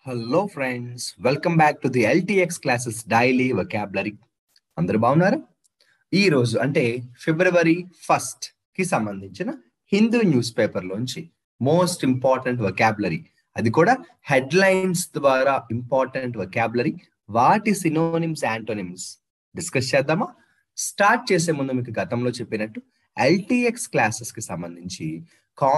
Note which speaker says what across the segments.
Speaker 1: hello friends welcome back to the LTX classes daily vocabulary అందరూ బాగున్నారు ఈ రోజు అంటే ఫిబ్రవరి ఫస్ట్ కి సంబంధించిన హిందూ న్యూస్ పేపర్ లోంచి మోస్ట్ ఇంపార్టెంట్ వొకాబులరీ అది కూడా హెడ్లైన్స్ ద్వారా ఇంపార్టెంట్ వొకాబులరీ వాటి సినోనిమ్స్ యాంటోనిమ్స్ డిస్కస్ చేద్దామా స్టార్ట్ చేసే ముందు మీకు గతంలో చెప్పినట్టు ఎల్టీఎక్స్ క్లాసెస్ కి సంబంధించి కా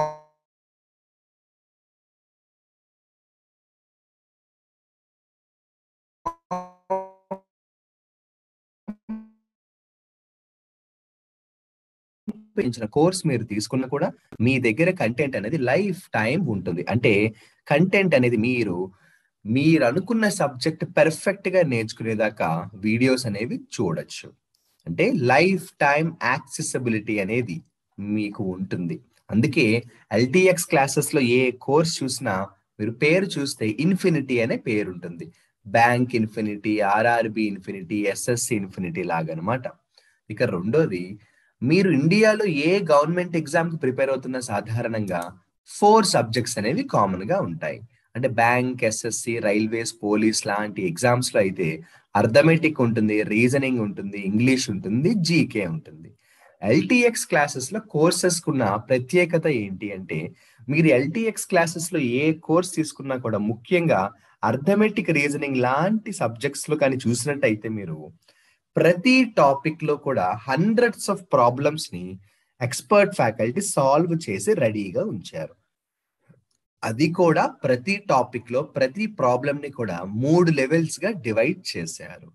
Speaker 1: పెంచిన కోర్స్ మీరు తీసుకున్న కూడా మీ దగ్గర కంటెంట్ అనేది లైఫ్ టైం ఉంటుంది అంటే కంటెంట్ అనేది మీరు మీరు అనుకున్న సబ్జెక్ట్ పెర్ఫెక్ట్ గా నేర్చుకునేదాకా వీడియోస్ అనేవి చూడొచ్చు అంటే లైఫ్ టైం యాక్సెసిబిలిటీ అనేది మీకు ఉంటుంది అందుకే ఎల్టీఎక్స్ క్లాసెస్ లో ఏ కోర్స్ చూసినా మీరు పేరు చూస్తే ఇన్ఫినిటీ అనే పేరు ఉంటుంది bank infinity RRB infinity SSC infinity లాగనమాట ఇక రెండోది మీరు ఇండియాలో ఏ గవర్నమెంట్ ఎగ్జామ్ కి ప్రిపేర్ అవుతున్న సాధారణంగా ఫోర్ సబ్జెక్ట్స్ అనేవి కామన్ గా ఉంటాయి అంటే బ్యాంక్ ఎస్ఎస్సి రైల్వేస్ పోలీస్ లాంటి ఎగ్జామ్స్ లో అయితే అర్థమెటిక్ ఉంటుంది రీజనింగ్ ఉంటుంది ఇంగ్లీష్ ఉంటుంది జీకే ఉంటుంది ఎల్టీఎక్స్ క్లాసెస్ లో కోర్సెస్ కున్న ప్రత్యేకత ఏంటి అంటే మీరు ఎల్టీఎక్స్ క్లాసెస్ లో ఏ కోర్స్ తీసుకున్నా కూడా ముఖ్యంగా అర్థమెటిక్ రీజనింగ్ లాంటి సబ్జెక్ట్స్ లో కానీ చూసినట్టయితే మీరు ప్రతి టాపిక్ లో కూడా హండ్రెడ్స్ ఆఫ్ ప్రాబ్లమ్స్ ని ఎక్స్పర్ట్ ఫ్యాకల్టీ సాల్వ్ చేసి రెడీగా ఉంచారు అది కూడా ప్రతి టాపిక్ లో ప్రతి ప్రాబ్లమ్ ని కూడా మూడు లెవెల్స్ గా డివైడ్ చేశారు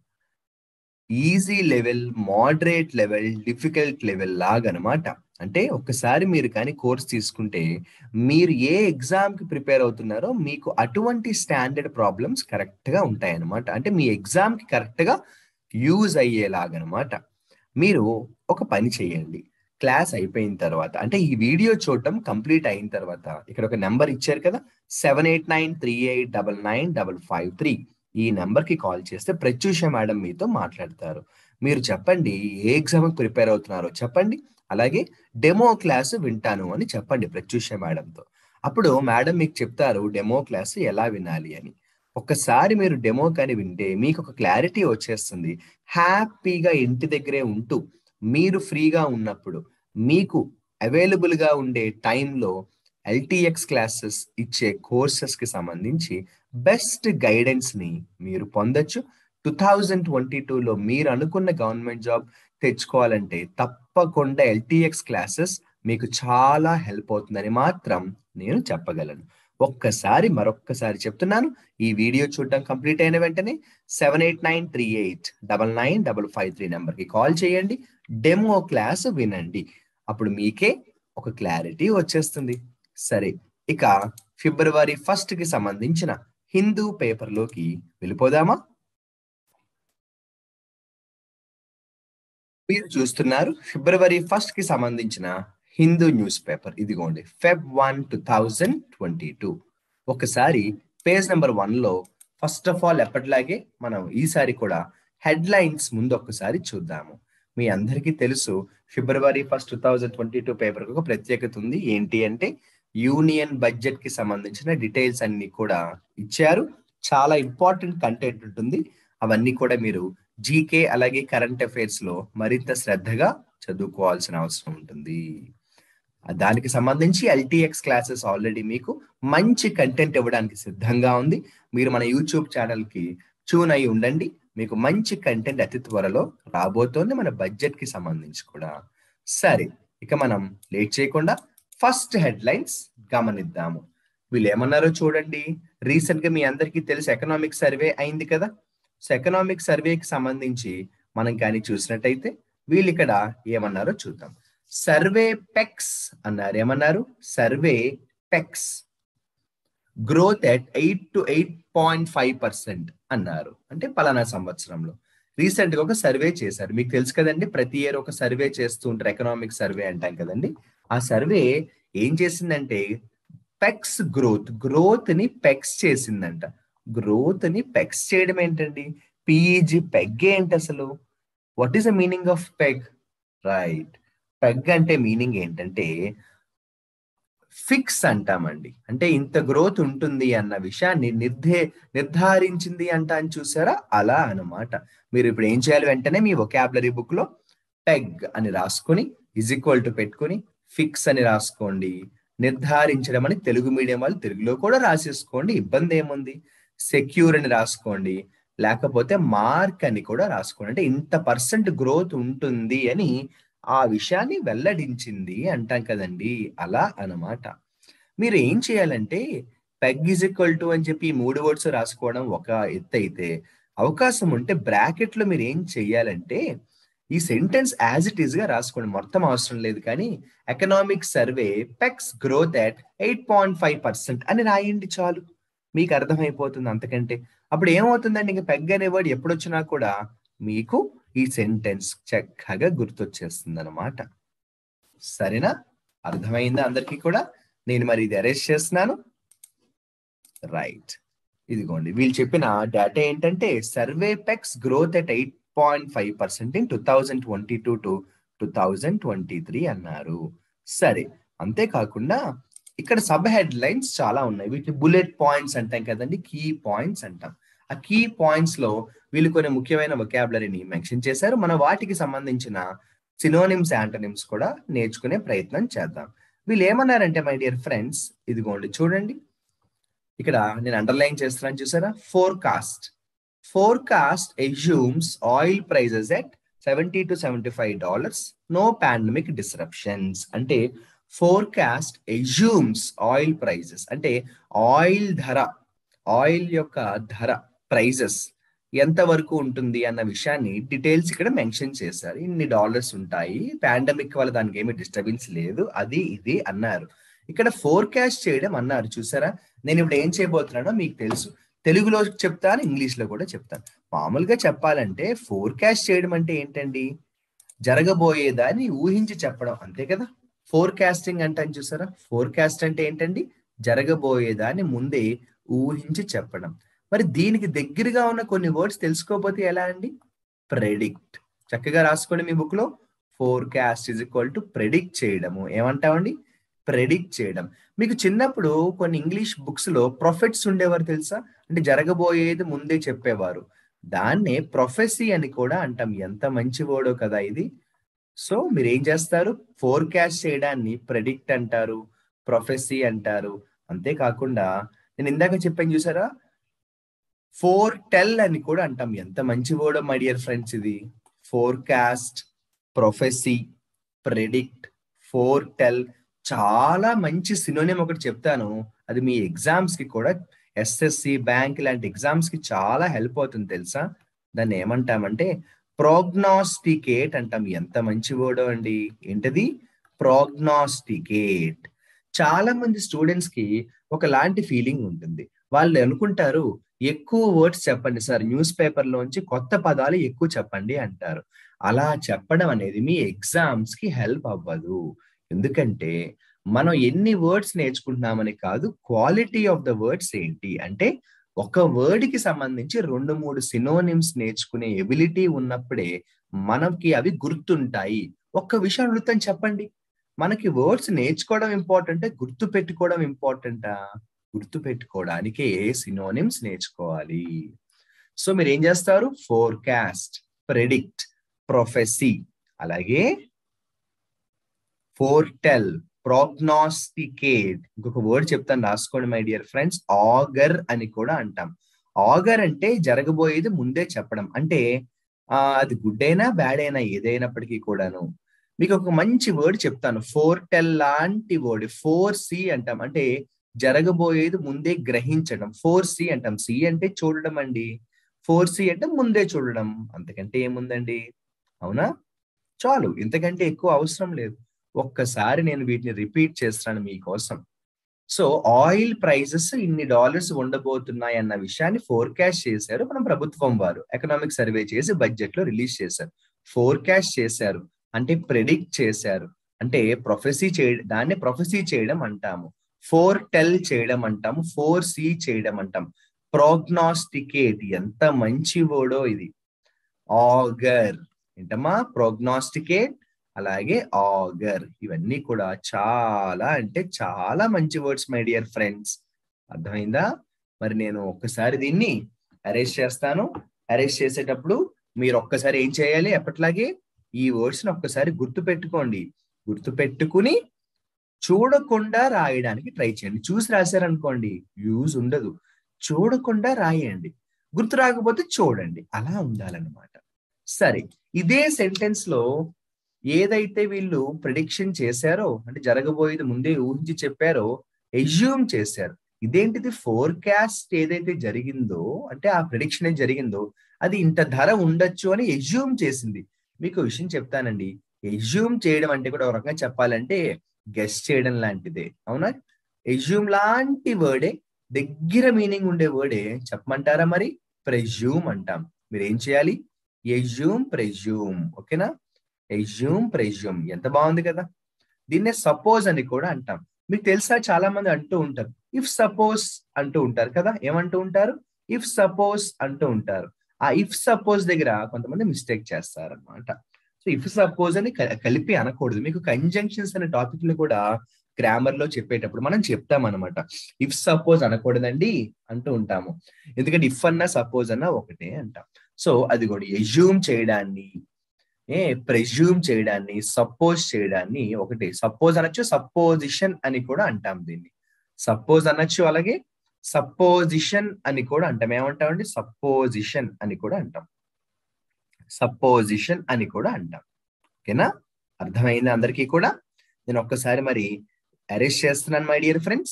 Speaker 1: easy level moderate level difficult level లాగనమాట అంటే ఒక్కసారి మీరు కానీ కోర్స్ తీసుకుంటే మీరు ఏ ఎగ్జామ్ కి ప్రిపేర్ అవుతున్నారో మీకు అటువంటి స్టాండర్డ్ ప్రాబ్లమ్స్ కరెక్ట్ గా ఉంటాయన్నమాట అంటే మీ ఎగ్జామ్ కి కరెక్ట్ గా యూజ్ అయ్యేలాగనమాట మీరు ఒక పని చేయండి క్లాస్ అయిపోయిన తర్వాత అంటే ఈ వీడియో చూడటం కంప్లీట్ అయిన తర్వాత ఇక్కడ ఒక నెంబర్ ఇచ్చారు కదా seven eight nine three eight double nine double five three ఈ నెంబర్ కి కాల్ చేస్తే ప్రత్యూష మేడం మీతో మాట్లాడతారు మీరు చెప్పండి ఏ ఎగ్జామ్ ప్రిపేర్ అవుతున్నారో చెప్పండి అలాగే డెమో క్లాస్ వింటాను అని చెప్పండి ప్రత్యూష మేడంతో అప్పుడు మేడం మీకు చెప్తారు డెమో క్లాస్ ఎలా వినాలి అని ఒక్కసారి మీరు డెమో కానీ వింటే మీకు ఒక క్లారిటీ వచ్చేస్తుంది హ్యాపీగా ఇంటి దగ్గరే ఉంటూ మీరు ఫ్రీగా ఉన్నప్పుడు మీకు అవైలబుల్ గా ఉండే టైంలో ఎల్టీఎక్స్ క్లాసెస్ ఇచ్చే కోర్సెస్ కి సంబంధించి బెస్ట్ గైడెన్స్ ని మీరు పొందొచ్చు టూ థౌజండ్ ట్వంటీ టూలో మీరు అనుకున్న గవర్నమెంట్ జాబ్ తెచ్చుకోవాలంటే తప్పకుండా ఎల్టీఎక్స్ క్లాసెస్ మీకు చాలా హెల్ప్ అవుతుందని మాత్రం నేను చెప్పగలను ఒక్కసారి మరొక్కసారి చెప్తున్నాను ఈ వీడియో చూడడం కంప్లీట్ అయిన వెంటనే seven eight nine three eight double nine double five three నెంబర్కి కాల్ చేయండి డెమో క్లాస్ వినండి అప్పుడు మీకే ఒక క్లారిటీ వచ్చేస్తుంది సరే ఇక ఫిబ్రవరి ఫస్ట్ కి సంబంధించిన హిందూ పేపర్లోకి వెళ్ళిపోదామా మీరు చూస్తున్నారు ఫిబ్రవరి ఫస్ట్ కి సంబంధించిన హిందూ న్యూస్ పేపర్ ఇదిగోండి Feb one two thousand twenty two ఒకసారి పేజ్ నెంబర్ వన్ లో ఫస్ట్ ఆఫ్ ఆల్ ఎప్పటిలాగే మనం ఈసారి కూడా హెడ్ లైన్స్ ముందు ఒక్కసారి చూద్దాము మీ అందరికీ తెలుసు February first two thousand twenty two paper ఒక ప్రత్యేకత ఉంది ఏంటి అంటే యూనియన్ బడ్జెట్ కి సంబంధించిన డీటెయిల్స్ అన్ని కూడా ఇచ్చారు చాలా ఇంపార్టెంట్ కంటెంట్ ఉంటుంది అవన్నీ కూడా మీరు జీకే అలాగే కరెంట్ అఫైర్స్ లో మరింత శ్రద్ధగా చదువుకోవాల్సిన అవసరం ఉంటుంది దానికి సంబంధించి ఎల్టీఎక్స్ క్లాసెస్ ఆల్రెడీ మీకు మంచి కంటెంట్ ఇవ్వడానికి సిద్ధంగా ఉంది మీరు మన యూట్యూబ్ ఛానల్ కి ట్యూన్ అయి ఉండండి మీకు మంచి కంటెంట్ అతి త్వరలో రాబోతోంది మన బడ్జెట్ కి సంబంధించి కూడా సరే ఇక మనం లేట్ చేయకుండా ఫస్ట్ హెడ్ లైన్స్ గమనిద్దాము వీళ్ళు ఏమన్నారో చూడండి రీసెంట్ గా మీ అందరికీ తెలిసి ఎకనామిక్ సర్వే అయింది కదా సో ఎకనామిక్ సర్వేకి సంబంధించి మనం కానీ చూసినట్టయితే వీళ్ళు ఇక్కడ ఏమన్నారో చూద్దాం సర్వే పెక్స్ అన్నారు ఏమన్నారు survey pegs growth at eight to eight point five percent అన్నారు అంటే పలానా సంవత్సరంలో రీసెంట్ గా ఒక సర్వే చేశారు మీకు తెలుసు కదండి ప్రతి ఇయర్ ఒక సర్వే చేస్తూ ఉంటారు ఎకనామిక్ సర్వే అంటాం కదండి ఆ సర్వే ఏం చేసిందంటే పెక్స్ గ్రోత్ గ్రోత్ ని పెక్స్ చేసిందంట గ్రోత్ ని పెక్స్ చేయడం ఏంటండి పీఈజీ పెగ్ ఏంటి అసలు what is the meaning of peg right peg అంటే మీనింగ్ ఏంటంటే ఫిక్స్ అంటామండి అంటే ఇంత గ్రోత్ ఉంటుంది అన్న విషయాన్ని నిర్ధే నిర్ధారించింది అంట అని చూసారా అలా అన్నమాట మీరు ఇప్పుడు ఏం చేయాలి వెంటనే మీ ఒకాబులరీ బుక్ లో పెగ్ అని రాసుకొని ఇజ్ ఈక్వల్ టు పెట్టుకొని ఫిక్స్ అని రాసుకోండి నిర్ధారించడం అని తెలుగు మీడియం వాళ్ళు తెలుగులో కూడా రాసేసుకోండి ఇబ్బంది ఏముంది సెక్యూర్ అని రాసుకోండి లేకపోతే మార్క్ అని కూడా రాసుకోండి అంటే ఇంత పర్సెంట్ గ్రోత్ ఉంటుంది అని ఆ విషయాన్ని వెల్లడించింది అంటాం కదండి అలా అన్నమాట మీరు ఏం చేయాలంటే పెగ్ ఇజ్ ఈక్వల్ టు అని చెప్పి ఈ మూడు వర్డ్స్ రాసుకోవడం ఒక ఎత్తు అయితే అవకాశం ఉంటే బ్రాకెట్ లో మీరు ఏం చెయ్యాలంటే ఈ సెంటెన్స్ యాజ్ ఇట్ ఈస్ గా రాసుకోండి మొత్తం అవసరం లేదు కానీ economic survey pegs growth at eight point five percent అని రాయండి చాలు మీకు అర్థమైపోతుంది అంతకంటే అప్పుడు ఏమవుతుందండి ఇంక పెగ్ అనే వర్డ్ ఎప్పుడొచ్చినా కూడా మీకు ఈ సెంటెన్స్ చక్కగా గుర్తొచ్చేస్తుంది అనమాట సరేనా అర్థమైందా అందరికీ కూడా నేను మరి ఇది అరెస్ట్ చేస్తున్నాను రైట్ ఇదిగోండి వీళ్ళు చెప్పిన డేటా ఏంటంటే survey pegs growth at eight point five percent in two thousand twenty two to two thousand twenty three అన్నారు సరే అంతేకాకుండా ఇక్కడ సబ్ హెడ్ లైన్స్ చాలా ఉన్నాయి వీటిని బుల్లెట్ పాయింట్స్ అంటాం కదండి కీ పాయింట్స్ అంటాం ఆ కీ పాయింట్స్ లో వీళ్ళు కొన్ని ముఖ్యమైన వొకాబులరీని మెన్షన్ చేశారు మన వాటికి సంబంధించిన సినోనిమ్స్ యాంటోనిమ్స్ కూడా నేర్చుకునే ప్రయత్నం చేద్దాం వీళ్ళు ఏమన్నారంటే మై డియర్ ఫ్రెండ్స్ ఇదిగోండి చూడండి ఇక్కడ నేను అండర్లైన్ చేస్తున్నాను చూసారా forecast forecast assumes oil prices at seventy to seventy five dollars no pandemic disruptions అంటే ఫోర్కాస్ట్ ఎజ్యూమ్స్ ఆయిల్ ప్రైజెస్ అంటే ఆయిల్ ధర ఆయిల్ యొక్క ధర ప్రైజెస్ ఎంత వరకు ఉంటుంది అన్న విషయాన్ని డీటెయిల్స్ ఇక్కడ మెన్షన్ చేశారు ఇన్ని డాలర్స్ ఉంటాయి పాండమిక్ వల్ల దానికి ఏమి డిస్టర్బెన్స్ లేదు అది ఇది అన్నారు ఇక్కడ ఫోర్కాస్ట్ చేయడం అన్నారు చూసారా నేను ఇప్పుడు ఏం చేయబోతున్నానో మీకు తెలుసు తెలుగులో చెప్తాను ఇంగ్లీష్ లో కూడా చెప్తాను మామూలుగా చెప్పాలంటే ఫోర్కాస్ట్ చేయడం అంటే ఏంటండి జరగబోయేదాన్ని ఊహించి చెప్పడం అంతే కదా ఫోర్కాస్టింగ్ అంటాను చూసారా ఫోర్కాస్ట్ అంటే ఏంటండి జరగబోయేదాన్ని ముందే ఊహించి చెప్పడం మరి దీనికి దగ్గరగా ఉన్న కొన్ని వర్డ్స్ తెలుసుకోకపోతే ఎలా అండి ప్రెడిక్ట్ చక్కగా రాసుకోండి మీ బుక్ లో forecast is equal to predict చేయడము ఏమంటామండి ప్రెడిక్ట్ చేయడం మీకు చిన్నప్పుడు కొన్ని ఇంగ్లీష్ బుక్స్ లో ప్రొఫెట్స్ ఉండేవారు తెలుసా అంటే జరగబోయేది ముందే చెప్పేవారు దాన్నే ప్రొఫెసీ అని కూడా అంటాం ఎంత మంచి వర్డో కదా ఇది సో మీరు ఏం చేస్తారు ఫోర్కాస్ట్ చేయడాన్ని ప్రెడిక్ట్ అంటారు ప్రొఫెసీ అంటారు అంతేకాకుండా నేను ఇందాక చెప్పాను చూసారా ఫోర్ టెల్ అని కూడా అంటాం ఎంత మంచి వర్డ్ మై డియర్ ఫ్రెండ్స్ ఇది forecast prophecy predict foretell చాలా మంచి సినోనియం ఒకటి చెప్తాను అది మీ ఎగ్జామ్స్ కి కూడా ఎస్ఎస్సి బ్యాంక్ ఇలాంటి ఎగ్జామ్స్ కి చాలా హెల్ప్ అవుతుంది తెలుసా దాన్ని ఏమంటామంటే ప్రోగ్నాస్టికేట్ అంటాం ఎంత మంచి వర్డ్ అండి ఏంటది ప్రోగ్నాస్టికేట్ చాలా మంది స్టూడెంట్స్ కి ఒకలాంటి ఫీలింగ్ ఉంటుంది వాళ్ళు అనుకుంటారు ఎక్కువ వర్డ్స్ చెప్పండి సార్ న్యూస్ పేపర్ లోంచి కొత్త పదాలు ఎక్కువ చెప్పండి అంటారు అలా చెప్పడం అనేది మీ ఎగ్జామ్స్ కి హెల్ప్ అవ్వదు ఎందుకంటే మనం ఎన్ని వర్డ్స్ నేర్చుకుంటున్నామని కాదు క్వాలిటీ ఆఫ్ ద వర్డ్స్ ఏంటి అంటే ఒక వర్డ్ కి సంబంధించి రెండు మూడు సినోనిమ్స్ నేర్చుకునే ఎబిలిటీ ఉన్నప్పుడే మనకి అవి గుర్తుంటాయి ఒక్క విషయం అడుగుతాను చెప్పండి మనకి వర్డ్స్ నేర్చుకోవడం ఇంపార్టెంట్ గుర్తు పెట్టుకోవడం ఇంపార్టెంటా గుర్తు పెట్టుకోవడానికే సినోనిమ్స్ నేర్చుకోవాలి సో మీరు ఏం చేస్తారు ఫోర్కాస్ట్ ప్రెడిక్ట్ ప్రొఫెసీ అలాగే ఫోర్టెల్ ప్రోగ్నాస్టికేట్ ఇంకొక వర్డ్ చెప్తాను రాసుకోండి మై డియర్ ఫ్రెండ్స్ ఆగర్ అని కూడా అంటాం ఆగర్ అంటే జరగబోయేది ముందే చెప్పడం అంటే ఆ అది గుడ్ అయినా బ్యాడ్ అయినా ఏదైనప్పటికీ కూడాను మీకు ఒక మంచి వర్డ్ చెప్తాను ఫోర్ టెల్ లాంటి వర్డ్ ఫోర్ సి అంటాం అంటే జరగబోయేది ముందే గ్రహించడం ఫోర్ సి అంటాం సి అంటే చూడడం అండి ఫోర్ సి అంటే ముందే చూడడం అంతకంటే ఏముందండి అవునా చాలు ఇంతకంటే ఎక్కువ అవసరం లేదు ఒక్కసారి నేను వీటిని రిపీట్ చేస్తాను మీకోసం సో ఆయిల్ ప్రైజెస్ ఇన్ని డాలర్స్ ఉండబోతున్నాయి అన్న విషయాన్ని ఫోర్కాస్ట్ చేశారు మన ప్రభుత్వం వారు ఎకనామిక్ సర్వే చేసి బడ్జెట్ లో రిలీజ్ చేశారు ఫోర్కాస్ట్ చేశారు అంటే ప్రెడిక్ట్ చేశారు అంటే ప్రొఫెసీ చేయ దాన్ని ప్రొఫెసీ చేయడం అంటాము ఫోర్ టెల్ చేయడం అంటాము ఫోర్ సి చేయడం అంటాం ప్రోగ్నాస్టికేట్ ఎంత మంచి వర్డో ఇది ఆగర్ ఏంటమ్మా ప్రోగ్నాస్టికేట్ అలాగే ఆగర్ ఇవన్నీ కూడా చాలా అంటే చాలా మంచి వర్డ్స్ మై డియర్ ఫ్రెండ్స్ అర్థమైందా మరి నేను ఒక్కసారి దీన్ని అరేంజ్ చేస్తాను అరేంజ్ చేసేటప్పుడు మీరు ఒక్కసారి ఏం చేయాలి ఎప్పట్లాగే ఈ వర్డ్స్ ని ఒక్కసారి గుర్తు పెట్టుకోండి గుర్తు పెట్టుకుని చూడకుండా రాయడానికి ట్రై చేయండి చూసి రాశారనుకోండి యూజ్ ఉండదు చూడకుండా రాయండి గుర్తు రాకపోతే చూడండి అలా ఉండాలన్నమాట సరే ఇదే సెంటెన్స్ లో ఏదైతే వీళ్ళు ప్రిడిక్షన్ చేశారో అంటే జరగబోయేది ముందే ఊహించి చెప్పారో ఎజ్యూమ్ చేశారు ఇదేంటిది ఫోర్కాస్ట్ ఏదైతే జరిగిందో అంటే ఆ ప్రిడిక్షన్ ఏది జరిగిందో అది ఇంత ధర ఉండొచ్చు అని ఎజ్యూమ్ చేసింది మీకు విషయం చెప్తానండి ఎజ్యూమ్ చేయడం అంటే కూడా ఒక రకంగా చెప్పాలంటే గెస్ట్ చేయడం లాంటిదే అవునా ఎజ్యూమ్ లాంటి వర్డే దగ్గర మీనింగ్ ఉండే వర్డే చెప్పమంటారా మరి ప్రెజ్యూమ్ అంటాం మీరు ఏం చేయాలి ఎజ్యూమ్ ప్రెజ్యూమ్ ఓకేనా ఎజ్యూమ్ ప్రెజ్యూమ్ ఎంత బాగుంది కదా దీన్నే సపోజ్ అని కూడా అంటాం మీకు తెలుసా చాలా మంది అంటూ ఉంటారు ఇఫ్ సపోజ్ అంటూ ఉంటారు కదా ఏమంటూ ఉంటారు ఇఫ్ సపోజ్ అంటూ ఉంటారు ఆ ఇఫ్ సపోజ్ దగ్గర కొంతమంది మిస్టేక్ చేస్తారు అనమాట సో ఇఫ్ సపోజ్ అని కలిపి అనకూడదు మీకు కంజంక్షన్స్ అనే టాపిక్ లో కూడా గ్రామర్ లో చెప్పేటప్పుడు మనం చెప్తాం అనమాట ఇఫ్ సపోజ్ అనకూడదండి అంటూ ఉంటాము ఎందుకంటే ఇఫ్ అన్నా సపోజ్ అన్నా ఒకటే అంటాం సో అది కూడా ఎజ్యూమ్ చేయడాన్ని ఏ ప్రెజ్యూమ్ చేయడాన్ని సపోజ్ చేయడాన్ని ఒకటి సపోజ్ అనొచ్చు సపోజిషన్ అని కూడా అంటాం దీన్ని సపోజ్ అనొచ్చు అలాగే సపోజిషన్ అని కూడా అంటాం ఏమంటామండి సపోజిషన్ అని కూడా అంటాం సపోజిషన్ అని కూడా అంటాం ఓకేనా అర్థమైంది అందరికీ కూడా నేను ఒక్కసారి మరి అరెస్ట్ చేస్తున్నాను మై డియర్ ఫ్రెండ్స్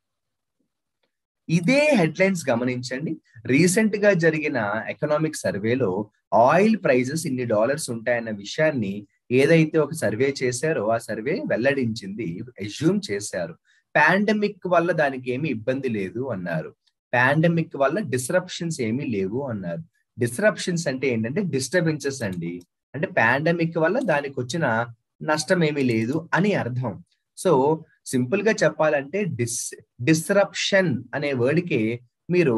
Speaker 1: ఇదే హెడ్లైన్స్ గమనించండి రీసెంట్ గా జరిగిన ఎకనామిక్ సర్వేలో ఆయిల్ ప్రైజెస్ ఇన్ని డాలర్స్ ఉంటాయన్న విషయాన్ని ఏదైతే ఒక సర్వే చేశారో ఆ సర్వే వెల్లడించింది ఎజ్యూమ్ చేశారు పాండమిక్ వల్ల దానికి ఏమీ ఇబ్బంది లేదు అన్నారు పాండమిక్ వల్ల డిస్రప్షన్స్ ఏమీ లేవు అన్నారు డిస్రప్షన్స్ అంటే ఏంటంటే డిస్టర్బెన్సెస్ అండి అంటే పాండమిక్ వల్ల దానికి వచ్చిన నష్టం ఏమీ లేదు అని అర్థం సో సింపుల్ గా చెప్పాలంటే డిస్ డిస్రప్షన్ అనే వర్డ్కి మీరు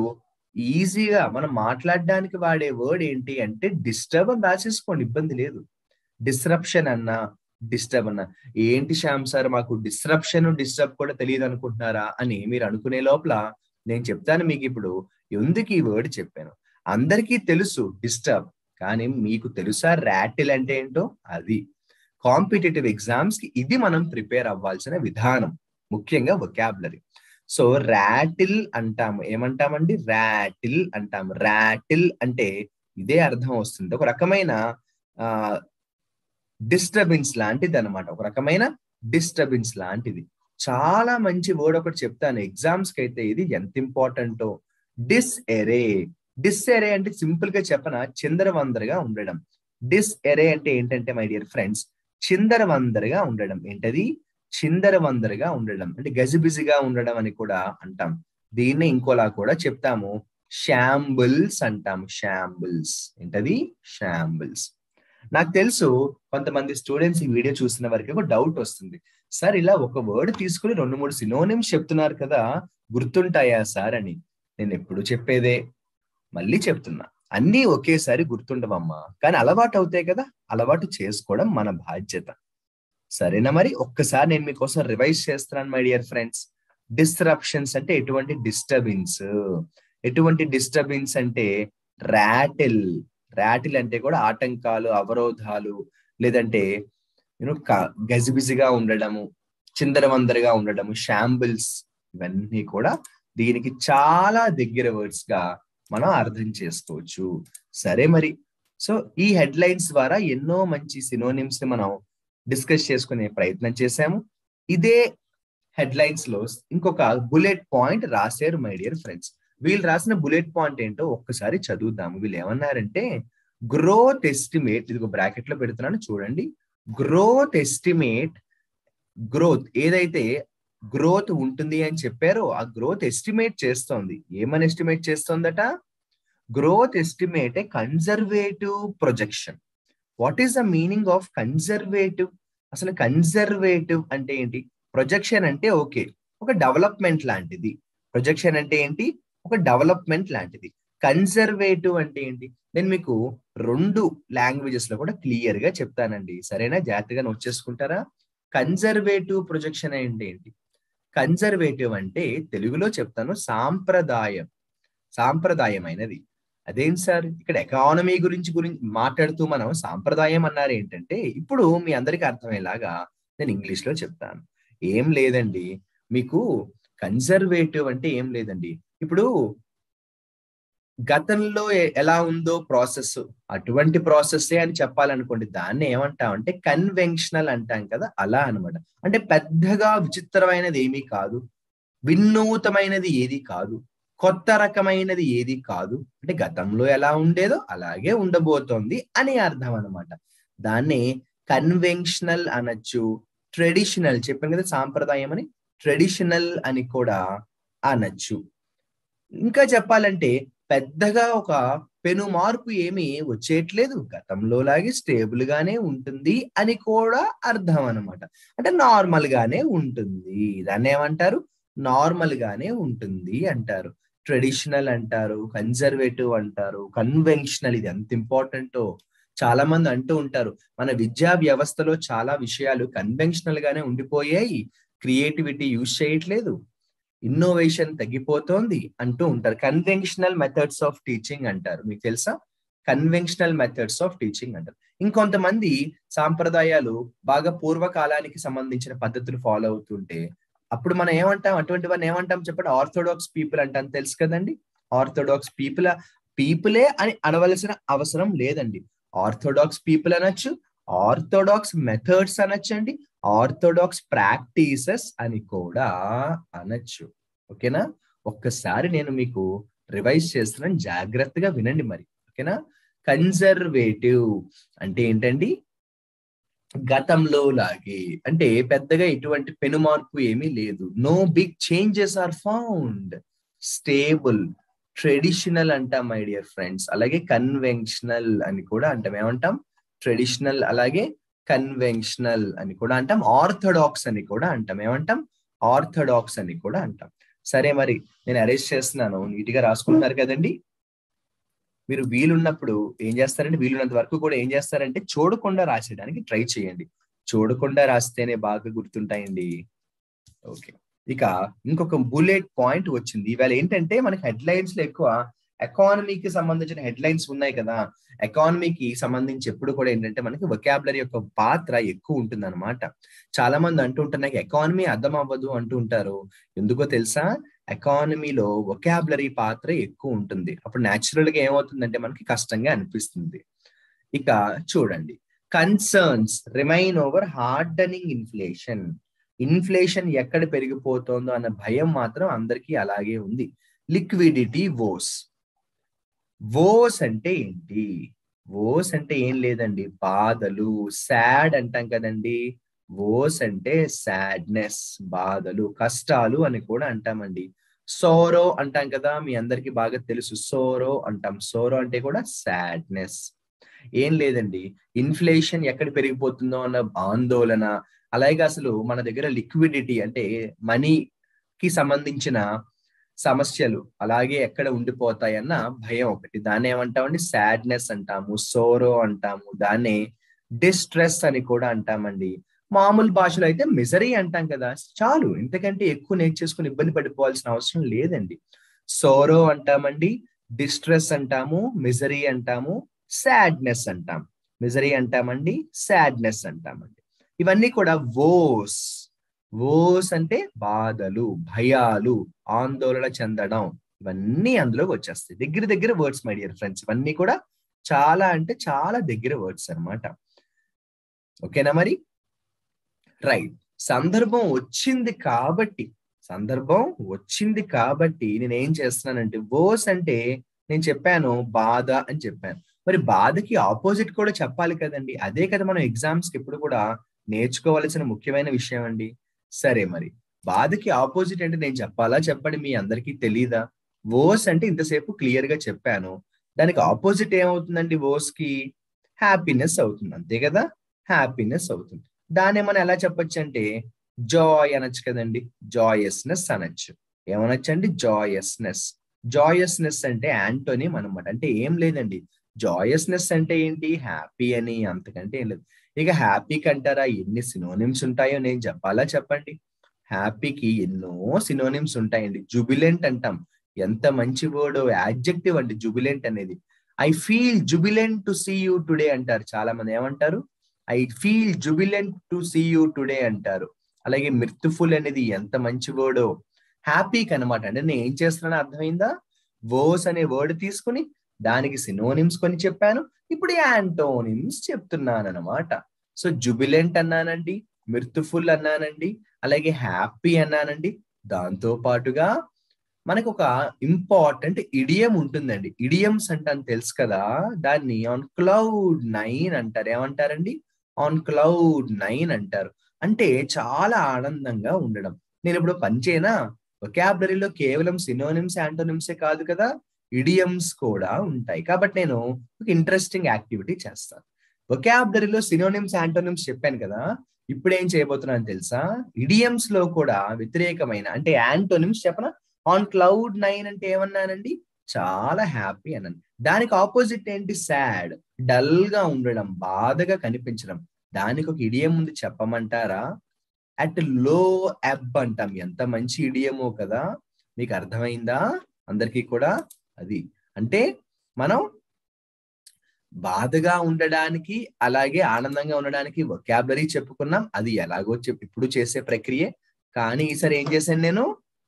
Speaker 1: ఈజీగా మనం మాట్లాడడానికి వాడే వర్డ్ ఏంటి అంటే డిస్టర్బ్ అని రాసేసుకోండి ఇబ్బంది లేదు డిస్రప్షన్ అన్నా డిస్టర్బ్ అన్నా ఏంటి శ్యామ్ సార్ మాకు డిస్రప్షన్ డిస్టర్బ్ కూడా తెలియదు అనుకుంటున్నారా అని మీరు అనుకునే లోపల నేను చెప్తాను మీకు ఇప్పుడు ఎందుకు ఈ వర్డ్ చెప్పాను అందరికీ తెలుసు డిస్టర్బ్ కానీ మీకు తెలుసా ర్యాటిల్ అంటే ఏంటో అది కాంపిటేటివ్ ఎగ్జామ్స్ కి ఇది మనం ప్రిపేర్ అవ్వాల్సిన విధానం ముఖ్యంగా వొకాబులరీ సో ర్యాటిల్ అంటాము ఏమంటామండి ర్యాటిల్ అంటాము ర్యాటిల్ అంటే ఇదే అర్థం వస్తుంది ఒక రకమైన ఆ డిస్టర్బెన్స్ లాంటిది అనమాట ఒక రకమైన డిస్టర్బెన్స్ లాంటిది చాలా మంచి వర్డ్ ఒకటి చెప్తాను ఎగ్జామ్స్ కి అయితే ఇది ఎంత ఇంపార్టెంటో డిస్ ఎరే డిస్ ఎరే అంటే సింపుల్ గా చెప్పన చిందరవందరగా ఉండడం డిస్ ఎరే అంటే ఏంటంటే మై డియర్ ఫ్రెండ్స్ చిందరవందరగా ఉండడం ఏంటది చిందరవందరగా ఉండడం అంటే గజిబిజిగా ఉండడం అని కూడా అంటాం దీన్ని ఇంకోలా కూడా చెప్తాము షాంబుల్స్ అంటాము షాంబుల్స్ ఏంటది షాంబుల్స్ నాకు తెలుసు కొంతమంది స్టూడెంట్స్ ఈ వీడియో చూసిన వారికి ఒక డౌట్ వస్తుంది సార్ ఇలా ఒక వర్డ్ తీసుకుని రెండు మూడు సినోనిమ్స్ చెప్తున్నారు కదా గుర్తుంటాయా సార్ అని నేను ఎప్పుడు చెప్పేదే మళ్ళీ చెప్తున్నా అన్నీ ఒకేసారి గుర్తుండవమ్మా కానీ అలవాటు అవుతాయి కదా అలవాటు చేసుకోవడం మన బాధ్యత సరేనా మరి ఒక్కసారి నేను మీకోసం రివైజ్ చేస్తున్నాను మై డియర్ ఫ్రెండ్స్ డిస్రప్షన్స్ అంటే ఎటువంటి డిస్టర్బెన్స్ ఎటువంటి డిస్టర్బెన్స్ అంటే ర్యాటిల్ ర్యాటిల్ అంటే కూడా ఆటంకాలు అవరోధాలు లేదంటే యూనో గజిబిజిగా ఉండడము చిందరవందరగా ఉండడము షాంబుల్స్ ఇవన్నీ కూడా దీనికి చాలా దగ్గర వర్డ్స్ గా మనం అర్థం చేసుకోవచ్చు సరే మరి సో ఈ హెడ్ లైన్స్ ద్వారా ఎన్నో మంచి సినోనిమ్స్ ని మనం డిస్కస్ చేసుకునే ప్రయత్నం చేశాము ఇదే హెడ్ లైన్స్ లో ఇంకొక బుల్లెట్ పాయింట్ రాశారు మై డియర్ ఫ్రెండ్స్ వీళ్ళు రాసిన బుల్లెట్ పాయింట్ ఏంటో ఒక్కసారి చదువుదాము వీళ్ళు ఏమన్నారంటే గ్రోత్ ఎస్టిమేట్ ఇది ఒక బ్రాకెట్ లో పెడుతున్నాను చూడండి గ్రోత్ ఎస్టిమేట్ గ్రోత్ ఏదైతే గ్రోత్ ఉంటుంది అని చెప్పారో ఆ గ్రోత్ ఎస్టిమేట్ చేస్తోంది ఏమని ఎస్టిమేట్ చేస్తోందట growth estimate a conservative projection what is the meaning of conservative అసలు కన్జర్వేటివ్ అంటే ఏంటి ప్రొజెక్షన్ అంటే ఓకే ఒక డెవలప్మెంట్ లాంటిది ప్రొజెక్షన్ అంటే ఏంటి ఒక డెవలప్మెంట్ లాంటిది కన్జర్వేటివ్ అంటే ఏంటి నేను మీకు రెండు లాంగ్వేజెస్ లో కూడా క్లియర్ గా చెప్తానండి సరేనా జాగ్రత్తగా నోట్ చేసుకుంటారా కన్జర్వేటివ్ ప్రొజెక్షన్ అంటే ఏంటి కన్జర్వేటివ్ అంటే తెలుగులో చెప్తాను సాంప్రదాయం సాంప్రదాయమైనది అదేంటి సార్ ఇక్కడ ఎకానమీ గురించి గురించి మాట్లాడుతూ మనం సాంప్రదాయం అన్నారు ఏంటంటే ఇప్పుడు మీ అందరికీ అర్థమయ్యేలాగా నేను ఇంగ్లీష్ లో చెప్తాను ఏం లేదండి మీకు కన్జర్వేటివ్ అంటే ఏం లేదండి ఇప్పుడు గతంలో ఎలా ఉందో ప్రాసెస్ అటువంటి ప్రాసెస్ అని చెప్పాలనుకోండి దాన్ని ఏమంటాం అంటే కన్వెన్షనల్ అంటాం కదా అలా అనమాట అంటే పెద్దగా విచిత్రమైనది ఏమీ కాదు వినూతమైనది ఏది కాదు కొత్త రకమైనది ఏది కాదు అంటే గతంలో ఎలా ఉండేదో అలాగే ఉండబోతోంది అని అర్థం అనమాట దాన్ని కన్వెన్షనల్ అనొచ్చు ట్రెడిషనల్ చెప్పాను కదా సాంప్రదాయం అని ట్రెడిషనల్ అని కూడా అనొచ్చు ఇంకా చెప్పాలంటే పెద్దగా ఒక పెను మార్పు ఏమి వచ్చేయట్లేదు గతంలో లాగే స్టేబుల్ గానే ఉంటుంది అని కూడా అర్థం అనమాట అంటే నార్మల్ గానే ఉంటుంది దాన్ని ఏమంటారు నార్మల్ గానే ఉంటుంది అంటారు ట్రెడిషనల్ అంటారు కన్జర్వేటివ్ అంటారు కన్వెన్షనల్ ఇది ఎంత ఇంపార్టెంటో చాలా మంది అంటూ ఉంటారు మన విద్యా వ్యవస్థలో చాలా విషయాలు కన్వెన్షనల్ గానే ఉండిపోయాయి క్రియేటివిటీ యూజ్ చేయట్లేదు ఇన్నోవేషన్ తగ్గిపోతోంది అంటూ ఉంటారు కన్వెన్షనల్ మెథడ్స్ ఆఫ్ టీచింగ్ అంటారు మీకు తెలుసా కన్వెన్షనల్ మెథడ్స్ ఆఫ్ టీచింగ్ అంటారు ఇంకొంతమంది సాంప్రదాయాలు బాగా పూర్వకాలానికి సంబంధించిన పద్ధతులు ఫాలో అవుతుంటే అప్పుడు మనం ఏమంటాం అటువంటి వారిని ఏమంటాం చెప్పండి ఆర్థోడాక్స్ పీపుల్ అంటాం తెలుసు కదండి ఆర్థోడాక్స్ పీపుల్ పీపులే అని అనవలసిన అవసరం లేదండి ఆర్థోడాక్స్ పీపుల్ అనొచ్చు ఆర్థోడాక్స్ మెథడ్స్ అనొచ్చండి ఆర్థోడాక్స్ ప్రాక్టీసెస్ అని కూడా అనొచ్చు ఓకేనా ఒక్కసారి నేను మీకు రివైజ్ చేస్తున్నాను జాగ్రత్తగా వినండి మరి ఓకేనా కన్జర్వేటివ్ అంటే ఏంటండి గతంలో లాగే అంటే పెద్దగా ఎటువంటి పెనుమార్పు ఏమీ లేదు no big changes are found stable traditional అంటాం మై డియర్ ఫ్రెండ్స్ అలాగే కన్వెన్షనల్ అని కూడా అంటాం ఏమంటాం ట్రెడిషనల్ అలాగే కన్వెన్షనల్ అని కూడా అంటాం ఆర్థోడాక్స్ అని కూడా అంటాం ఏమంటాం ఆర్థోడాక్స్ అని కూడా అంటాం సరే మరి నేను అరెస్ట్ చేస్తున్నాను నీట్ గా రాసుకుంటున్నారు కదండి మీరు వీలున్నప్పుడు ఏం చేస్తారంటే వీలున్నంత వరకు కూడా ఏం చేస్తారంటే చూడకుండా రాసేయడానికి ట్రై చేయండి చూడకుండా రాస్తేనే బాగా గుర్తుంటాయండి ఓకే ఇక ఇంకొక బుల్లెట్ పాయింట్ వచ్చింది ఇవాళ ఏంటంటే మనకి హెడ్లైన్స్ లో ఎక్కువ ఎకానమీకి సంబంధించిన హెడ్లైన్స్ ఉన్నాయి కదా ఎకానమీకి సంబంధించి ఎప్పుడు కూడా ఏంటంటే మనకి వొకాబులరీ యొక్క పాత్ర ఎక్కువ ఉంటుంది అనమాట చాలా మంది అంటుంటారు నాకు ఎకానమీ అర్థం అవ్వదు అంటూ ఉంటారు ఎందుకో తెలుసా ఎకానమీలో వొకాబులరీ పాత్ర ఎక్కువ ఉంటుంది అప్పుడు న్యాచురల్ గా ఏమవుతుందంటే మనకి కష్టంగా అనిపిస్తుంది ఇక చూడండి concerns remain over hardening inflation inflation ఎక్కడ పెరిగిపోతుందో అన్న భయం మాత్రం అందరికీ అలాగే ఉంది లిక్విడిటీ వోస్ వోస్ అంటే ఏంటి వోస్ అంటే ఏం లేదండి బాధలు సాడ్ అంటాం కదండి వోస్ అంటే సాడ్నెస్ బాధలు కష్టాలు అని కూడా అంటామండి సోరో అంటాం కదా మీ అందరికి బాగా తెలుసు సోరో అంటాం సోరో అంటే కూడా సాడ్నెస్ ఏం లేదండి ఇన్ఫ్లేషన్ ఎక్కడ పెరిగిపోతుందో అన్న ఆందోళన అలాగే అసలు మన దగ్గర లిక్విడిటీ అంటే మనీకి సంబంధించిన సమస్యలు అలాగే ఎక్కడ ఉండిపోతాయన్న భయం ఒకటి దాన్ని ఏమంటామండి సాడ్నెస్ అంటాము సోరో అంటాము దాన్ని డిస్ట్రెస్ అని కూడా అంటామండి మామూలు భాషలో అయితే మిజరీ అంటాం కదా చాలు ఇంతకంటే ఎక్కువ నేర్చేసుకుని ఇబ్బంది పడిపోవాల్సిన అవసరం లేదండి సోరో అంటామండి డిస్ట్రెస్ అంటాము మిజరీ అంటాము సాడ్నెస్ అంటాం మిజరీ అంటామండి సాడ్నెస్ అంటామండి ఇవన్నీ కూడా వోస్ వోస్ అంటే బాధలు భయాలు ఆందోళన చెందడం ఇవన్నీ అందులోకి వచ్చేస్తాయి దగ్గర దగ్గర వర్డ్స్ మై డియర్ ఫ్రెండ్స్ ఇవన్నీ కూడా చాలా అంటే చాలా దగ్గర వర్డ్స్ అనమాట ఓకేనా మరి రైట్ సందర్భం వచ్చింది కాబట్టి సందర్భం వచ్చింది కాబట్టి నేను ఏం చేస్తున్నానంటే వోస్ అంటే నేను చెప్పాను బాధ అని చెప్పాను మరి బాధకి ఆపోజిట్ కూడా చెప్పాలి కదండి అదే కదా మనం ఎగ్జామ్స్ కి ఎప్పుడు కూడా నేర్చుకోవాల్సిన ముఖ్యమైన విషయం అండి సరే మరి బాధకి ఆపోజిట్ అంటే నేను చెప్పాలా చెప్పండి మీ అందరికీ తెలీదా వోస్ అంటే ఇంతసేపు క్లియర్ గా చెప్పాను దానికి ఆపోజిట్ ఏమవుతుందండి వోస్ కి హ్యాపీనెస్ అవుతుంది అంతే కదా హ్యాపీనెస్ అవుతుంది దాన్ని మనం ఎలా చెప్పొచ్చు అంటే జాయ్ అనొచ్చు కదండి జాయస్నెస్ అనొచ్చు ఏమనొచ్చు అండి జాయస్నెస్ జాయస్నెస్ అంటే యాంటోనిమ్ అనమాట అంటే ఏం లేదండి జాయస్నెస్ అంటే ఏంటి హ్యాపీ అని అంతకంటే ఏం లేదు ఇక హ్యాపీకి అంటారా ఎన్ని సినోనిమ్స్ ఉంటాయో నేను చెప్పాలా చెప్పండి హ్యాపీకి ఎన్నో సినోనిమ్స్ ఉంటాయండి జుబిలెంట్ అంటాం ఎంత మంచి వర్డ్ యాడ్జెక్టివ్ అండి జుబిలెంట్ అనేది I feel jubilant to see you today అంటారు చాలా మంది ఏమంటారు I feel jubilant to see you today అంటారు అలాగే మిర్తుఫుల్ అనేది ఎంత మంచి వర్డ్ హ్యాపీకి అనమాట అంటే నేను ఏం చేస్తున్నానో అర్థమైందా వర్స్ అనే వర్డ్ తీసుకుని దానికి సినోనిమ్స్ కొని చెప్పాను ఇప్పుడు యాంటోనిమ్స్ చెప్తున్నాను అనమాట సో జుబిలెంట్ అన్నానండి మిర్తుఫుల్ అన్నానండి అలాగే హ్యాపీ అన్నానండి దాంతో పాటుగా మనకు ఒక ఇంపార్టెంట్ ఇడియం ఉంటుందండి ఇడియమ్స్ అంటాను తెలుసు కదా దాన్ని ఆన్ క్లౌడ్ నైన్ అంటారు ఏమంటారండి ఆన్ క్లౌడ్ నైన్ అంటారు అంటే చాలా ఆనందంగా ఉండడం నేను ఇప్పుడు పనిచేయనా ఒకాబులరీలో కేవలం సినోనిమ్స్ యాంటోనిమ్సే కాదు కదా ఇడియమ్స్ కూడా ఉంటాయి కాబట్టి నేను ఒక ఇంట్రెస్టింగ్ యాక్టివిటీ చేస్తాను ఒకాబులరీలో సినోనిమ్స్ యాంటోనిమ్స్ చెప్పాను కదా ఇప్పుడు ఏం చేయబోతున్నాను తెలుసా ఇడియమ్స్ లో కూడా వ్యతిరేకమైన అంటే యాంటోనిమ్స్ చెప్పనా ఆన్ క్లౌడ్ నైన్ అంటే ఏమన్నానండి చాలా హ్యాపీ అన్నాను దానికి ఆపోజిట్ ఏంటి సాడ్ డల్ గా ఉండడం బాధగా కనిపించడం దానికి ఒక ఇడియం ఉంది చెప్పమంటారా అట్ లో అబ్ అంటాం ఎంత మంచి ఇడియమో కదా మీకు అర్థమైందా అందరికీ కూడా అది అంటే మనం బాధగా ఉండడానికి అలాగే ఆనందంగా ఉండడానికి వొకాబులరీ చెప్పుకున్నాం అది ఎలాగో చెప్పి ఇప్పుడు చేసే ప్రక్రియ కానీ ఈసారి ఏం చేశాను నేను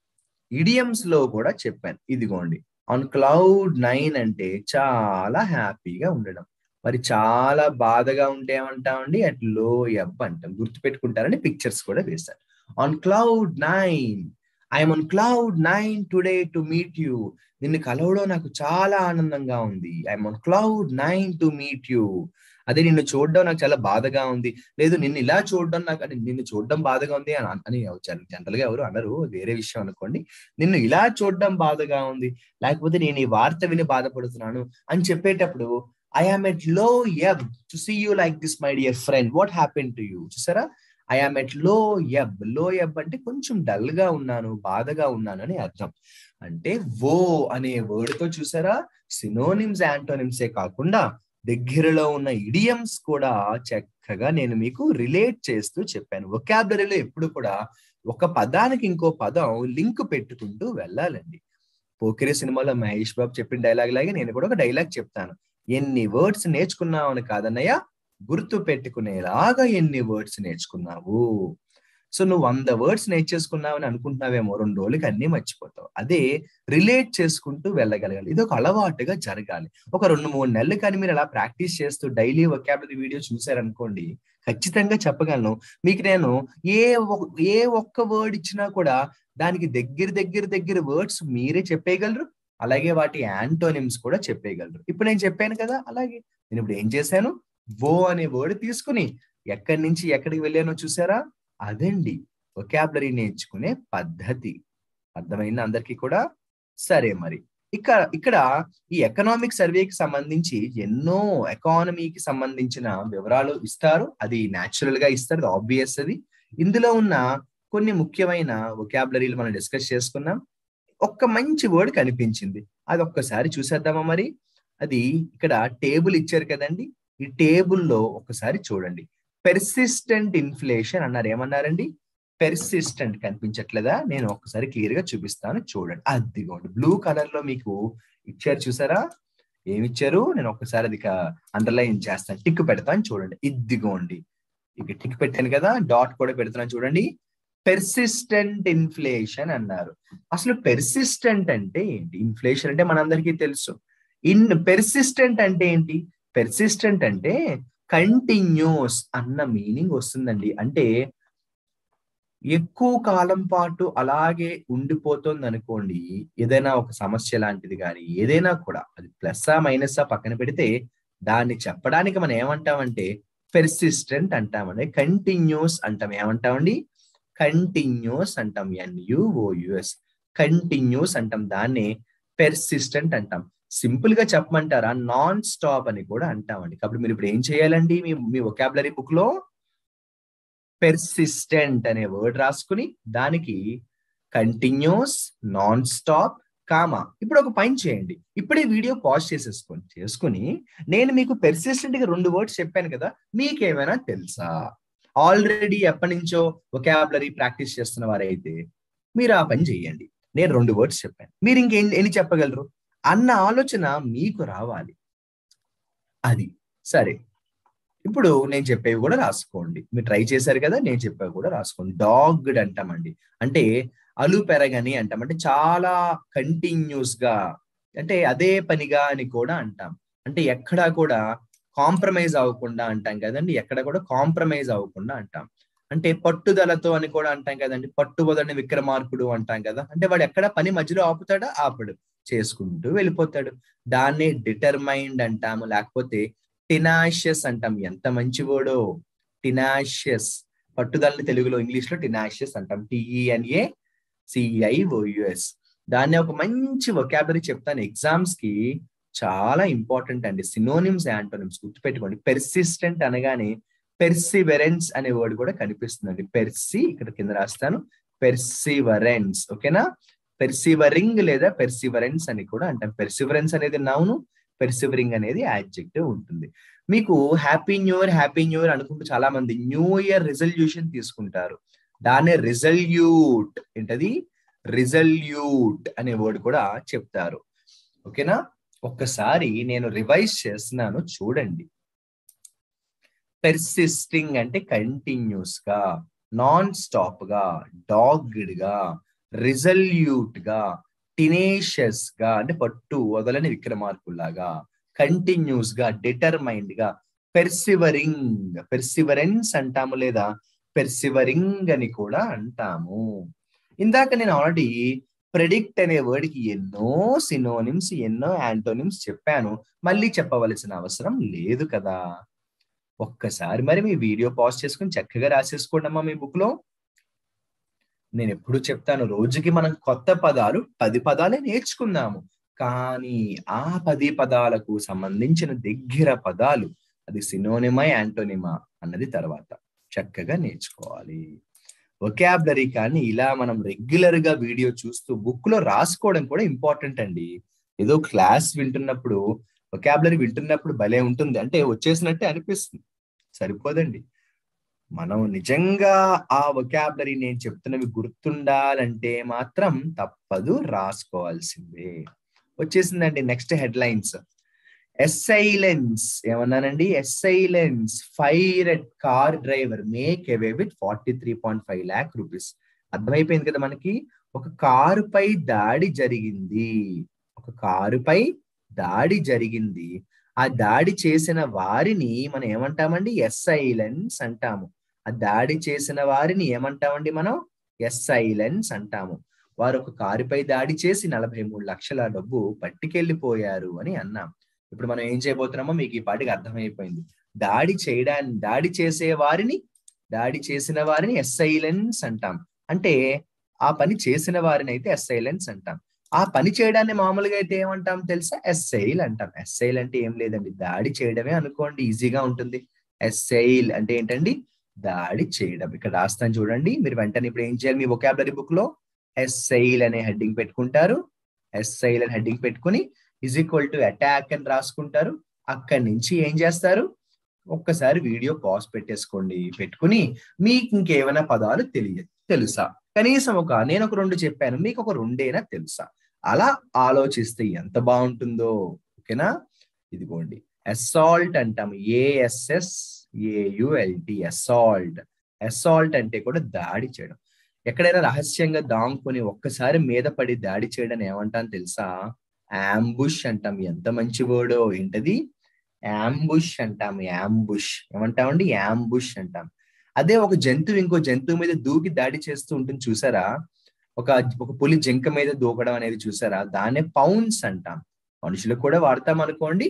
Speaker 1: ఇడియమ్స్ లో కూడా చెప్పాను ఇదిగోండి ఆన్ క్లౌడ్ నైన్ అంటే చాలా హ్యాపీగా ఉండడం మరి చాలా బాధగా ఉంటే ఏమంటామండి అట్ లో ఎబ్ అంటాం గుర్తుపెట్టుకుంటారని పిక్చర్స్ కూడా వేశారు on cloud nine I'm on cloud nine today to meet you నిన్ను కలవడం నాకు చాలా ఆనందంగా ఉంది I'm on cloud nine to meet you అదే నిన్ను చూడడం నాకు చాలా బాధగా ఉంది లేదు నిన్ను ఇలా చూడడం నాకు అంటే నిన్ను చూడడం బాధగా ఉంది అని అని జనరల్ గా ఎవరు అనరు వేరే విషయం అనుకోండి నిన్ను ఇలా చూడడం బాధగా ఉంది లేకపోతే నేను ఈ వార్త విని బాధపడుతున్నాను అని చెప్పేటప్పుడు I am at low ebb to see you like this my dear friend what happen to you చూసారా I am at low ebb లో ఎబ్ అంటే కొంచెం డల్ గా ఉన్నాను బాధగా ఉన్నాను అని అర్థం అంటే ఓ అనే వర్డ్ తో చూసారా సినోనిమ్స్ యాంటోనిమ్సే కాకుండా దగ్గరలో ఉన్న ఇడియమ్స్ కూడా చక్కగా నేను మీకు రిలేట్ చేస్తూ చెప్పాను ఒకాబులరీలో ఎప్పుడు కూడా ఒక పదానికి ఇంకో పదం లింక్ పెట్టుకుంటూ వెళ్ళాలండి పోకిరి సినిమాలో మహేష్ బాబు చెప్పిన డైలాగ్ లాగే నేను కూడా ఒక డైలాగ్ చెప్తాను ఎన్ని వర్డ్స్ నేర్చుకున్నావు అని కాదన్నయ్య గుర్తు పెట్టుకునేలాగా ఎన్ని వర్డ్స్ నేర్చుకున్నావు సో నువ్వు వంద వర్డ్స్ నేర్చేసుకున్నావని అనుకుంటున్నావేమో రెండు రోజులకి అన్ని మర్చిపోతావు అదే రిలేట్ చేసుకుంటూ వెళ్ళగలగాలి ఇది ఒక అలవాటుగా జరగాలి ఒక రెండు మూడు నెలలు కానీ మీరు అలా ప్రాక్టీస్ చేస్తూ డైలీ ఒకాబులరీ వీడియో చూసారనుకోండి ఖచ్చితంగా చెప్పగలను మీకు నేను ఏ ఏ ఒక్క వర్డ్ ఇచ్చినా కూడా దానికి దగ్గర దగ్గర దగ్గర వర్డ్స్ మీరే చెప్పేయగలరు అలాగే వాటి యాంటోనిమ్స్ కూడా చెప్పేయగలరు ఇప్పుడు నేను చెప్పాను కదా అలాగే నేను ఇప్పుడు ఏం చేశాను ఓ అనే వర్డ్ తీసుకుని ఎక్కడి నుంచి ఎక్కడికి వెళ్ళానో చూసారా అదండి ఒకాబులరీ నేర్చుకునే పద్ధతి అర్థమైంది అందరికీ కూడా సరే మరి ఇక్కడ ఇక్కడ ఈ ఎకనామిక్ సర్వేకి సంబంధించి ఎన్నో ఎకానమీకి సంబంధించిన వివరాలు ఇస్తారు అది న్యాచురల్ గా ఇస్తారు ఆబ్వియస్ అది ఇందులో ఉన్న కొన్ని ముఖ్యమైన ఒకాబులరీలు మనం డిస్కస్ చేసుకున్నాం ఒక్క మంచి వర్డ్ కనిపించింది అది ఒక్కసారి చూసేద్దామా మరి అది ఇక్కడ టేబుల్ ఇచ్చారు కదండి ఈ టేబుల్లో ఒకసారి చూడండి పెర్సిస్టెంట్ ఇన్ఫ్లేషన్ అన్నారు ఏమన్నారండి పెర్సిస్టెంట్ కనిపించట్లేదా నేను ఒకసారి క్లియర్ గా చూపిస్తాను చూడండి అదిగోండి బ్లూ కలర్ లో మీకు ఇచ్చారు చూసారా ఏమిచ్చారు నేను ఒకసారి అది అండర్లైన్ చేస్తాను టిక్ పెడతాను చూడండి ఇదిగోండి ఇక టిక్ పెట్టాను కదా డాట్ కూడా పెడుతున్నాను చూడండి పెర్సిస్టెంట్ ఇన్ఫ్లేషన్ అన్నారు అసలు పెర్సిస్టెంట్ అంటే ఏంటి ఇన్ఫ్లేషన్ అంటే మనందరికీ తెలుసు ఇన్ పెర్సిస్టెంట్ అంటే ఏంటి పెర్సిస్టెంట్ అంటే కంటిన్యూస్ అన్న మీనింగ్ వస్తుందండి అంటే ఎక్కువ కాలం పాటు అలాగే ఉండిపోతుంది అనుకోండి ఏదైనా ఒక సమస్య లాంటిది కానీ ఏదైనా కూడా అది ప్లస్సా మైనస్సా పక్కన పెడితే దాన్ని చెప్పడానికి మనం ఏమంటామంటే పెర్సిస్టెంట్ అంటామండి కంటిన్యూస్ అంటాం ఏమంటామండి కంటిన్యూస్ అంటాం ఎన్యుఓయుఎస్ కంటిన్యూస్ అంటాం దాన్ని పెర్సిస్టెంట్ అంటాం సింపుల్ గా చెప్పమంటారా నాన్ స్టాప్ అని కూడా అంటామండి కాబట్టి మీరు ఇప్పుడు ఏం చేయాలండి మీ మీ ఒకాబులరీ బుక్ లో పెర్సిస్టెంట్ అనే వర్డ్ రాసుకుని దానికి కంటిన్యూస్ నాన్ స్టాప్ కామా ఇప్పుడు ఒక పని చేయండి ఇప్పుడే వీడియో పాజ్ చేసేసుకోండి చేసుకుని నేను మీకు పెర్సిస్టెంట్ గా రెండు వర్డ్స్ చెప్పాను కదా మీకేమైనా తెలుసా ఆల్రెడీ ఎప్పటి నుంచో ఒకాబులరీ ప్రాక్టీస్ చేస్తున్న వారైతే మీరు ఆ పని చేయండి నేను రెండు వర్డ్స్ చెప్పాను మీరు ఇంకేం ఎన్ని చెప్పగలరు అన్న ఆలోచన మీకు రావాలి అది సరే ఇప్పుడు నేను చెప్పేవి కూడా రాసుకోండి మీరు ట్రై చేశారు కదా నేను చెప్పేవి కూడా రాసుకోండి డాగ్డ్ అంటామండి అంటే అలు పెరగని అంటాం అంటే చాలా కంటిన్యూస్ గా అంటే అదే పనిగా అని కూడా అంటాం అంటే ఎక్కడా కూడా కాంప్రమైజ్ అవ్వకుండా అంటాం కదండి ఎక్కడ కూడా కాంప్రమైజ్ అవ్వకుండా అంటాం అంటే పట్టుదలతో అని కూడా అంటాం కదండి పట్టుబదని విక్రమార్కుడు అంటాం కదా అంటే వాడు ఎక్కడ పని మధ్యలో ఆపుతాడా ఆపడు చేసుకుంటూ వెళ్ళిపోతాడు దాన్నే డిటర్మైండ్ అంటాము లేకపోతే టినాషియస్ అంటాం ఎంత మంచి వర్డో టినాషియస్ పట్టుదలని తెలుగులో ఇంగ్లీష్ లో టినాషియస్ అంటాం టిఈఎన్ఏ సిఐఓయుఎస్ దాన్ని ఒక మంచి వొకాబులరీ చెప్తాను ఎగ్జామ్స్ కి చాలా ఇంపార్టెంట్ అండి సినోనిమ్స్ యాంటోనిమ్స్ గుర్తుపెట్టుకోండి పెర్సిస్టెంట్ అనగానే పెర్సివెరెన్స్ అనే వర్డ్ కూడా కనిపిస్తుందండి పెర్సి ఇక్కడ కింద రాస్తాను పెర్సివరెన్స్ ఓకేనా పెర్సివరింగ్ లేదా పెర్సివరెన్స్ అని కూడా అంటాం పెర్సివరెన్స్ అనేది నౌను పెర్సివరింగ్ అనేది యాడ్జెక్టివ్ ఉంటుంది మీకు happy new year happy new year అనుకుంటూ చాలా మంది న్యూ ఇయర్ రిజల్యూషన్ తీసుకుంటారు దాన్నే రిజల్యూట్ ఏంటది రిజల్యూట్ అనే వర్డ్ కూడా చెప్తారు ఓకేనా ఒక్కసారి నేను రివైజ్ చేస్తున్నాను చూడండి పెర్సిస్టింగ్ అంటే కంటిన్యూస్ గా నాన్ స్టాప్ గా డాగ్డ్ గా రిజల్యూట్ గా టినేషియస్ గా అంటే పట్టు వదలని విక్రమార్కుల్లాగా కంటిన్యూస్ గా డిటర్మైండ్ గా పెర్సివరింగ్ పెర్సివరెన్స్ అంటాము లేదా పెర్సివరింగ్ అని కూడా అంటాము ఇందాక నేను ఆల్రెడీ ప్రెడిక్ట్ అనే వర్డ్ కి ఎన్నో సినోనిమ్స్ ఎన్నో యాంటోనిమ్స్ చెప్పాను మళ్ళీ చెప్పవలసిన అవసరం లేదు కదా ఒక్కసారి మరి మీ వీడియో పాజ్ చేసుకుని చక్కగా రాసేసుకోండి అమ్మా మీ బుక్ లో నేను ఎప్పుడు చెప్తాను రోజుకి మనం కొత్త పదాలు పది పదాలే నేర్చుకుందాము కానీ ఆ పది పదాలకు సంబంధించిన దగ్గర పదాలు అది సినోనిమా యాంటోనిమా అన్నది తర్వాత చక్కగా నేర్చుకోవాలి ఒకాబులరీ కానీ ఇలా మనం రెగ్యులర్ గా వీడియో చూస్తూ బుక్ లో రాసుకోవడం కూడా ఇంపార్టెంట్ అండి ఏదో క్లాస్ వింటున్నప్పుడు ఒకాబులరీ వింటున్నప్పుడు భలే ఉంటుంది అంటే వచ్చేసినట్టే అనిపిస్తుంది సరిపోదండి మనం నిజంగా ఆ ఒకాబులరీ నేను చెప్తున్నవి గుర్తుండాలంటే మాత్రం తప్పదు రాసుకోవాల్సిందే వచ్చేసిందండి నెక్స్ట్ హెడ్ లైన్స్ ఎస్ఐలెన్స్ ఏమన్నానండి ఎస్ఐలెన్స్ fire at car driver make away with forty three point five lakh rupees అర్థమైపోయింది కదా మనకి ఒక కారుపై దాడి జరిగింది ఒక కారుపై దాడి జరిగింది ఆ దాడి చేసిన వారిని మనం ఏమంటామండి ఎస్ఐలెన్స్ అంటాము ఆ దాడి చేసిన వారిని ఏమంటామండి మనం ఎస్ఐలెన్స్ అంటాము వారు ఒక కారుపై దాడి చేసి నలభై మూడు లక్షల డబ్బు పట్టుకెళ్ళిపోయారు అని అన్నాం ఇప్పుడు మనం ఏం చేయబోతున్నామో మీకు ఈ పాటికి అర్థమైపోయింది దాడి చేయడాన్ని దాడి చేసే వారిని దాడి చేసిన వారిని ఎస్ఐలెన్స్ అంటాం అంటే ఆ పని చేసిన వారిని అయితే ఎస్ఐలెన్స్ అంటాం ఆ పని చేయడాన్ని మామూలుగా అయితే ఏమంటాం తెలుసా ఎస్ఐల్ అంటాం ఎస్ఐల్ అంటే ఏం లేదండి దాడి చేయడమే అనుకోండి ఈజీగా ఉంటుంది ఎస్ఐల్ అంటే ఏంటండి దాడి చేయడం ఇక్కడ రాస్తాను చూడండి మీరు వెంటనే ఇప్పుడు ఏం చేయాలి మీ ఒకాబులరీ బుక్ లో ఎస్ఐల్ అనే హెడ్డింగ్ పెట్టుకుంటారు ఎస్ఐల్ అనే హెడ్డింగ్ పెట్టుకుని ఇజ్ ఈక్వల్ టు అటాక్ అని రాసుకుంటారు అక్కడి నుంచి ఏం చేస్తారు ఒక్కసారి వీడియో పాజ్ పెట్టేసుకోండి పెట్టుకుని మీకు ఇంకేమైనా పదాలు తెలియదు తెలుసా కనీసం ఒక నేను ఒక రెండు చెప్పాను మీకు ఒక రెండైనా తెలుసా అలా ఆలోచిస్తే ఎంత బాగుంటుందో ఓకేనా ఇదిగోండి అసాల్ట్ అంటాం ఏఎస్ఎస్ ఏయుఎల్టి అసాల్ట్ అసాల్ట్ అంటే కూడా దాడి చేయడం ఎక్కడైనా రహస్యంగా దాంకొని ఒక్కసారి మీద పడి దాడి చేయడం ఏమంటాను తెలుసా అంబుష్ అంటాం ఎంత మంచి వర్డో ఏంటది యాంబుష్ అంటాం యాంబుష్ ఏమంటామండి యాంబుష్ అంటాం అదే ఒక జంతువు ఇంకో జంతువు మీద దూకి దాడి చేస్తూ ఉంటుంది చూసారా ఒక ఒక పులి జింక మీద దూకడం అనేది చూసారా దాన్నే పౌన్స్ అంటాం మనుషులకు కూడా వాడతాం అనుకోండి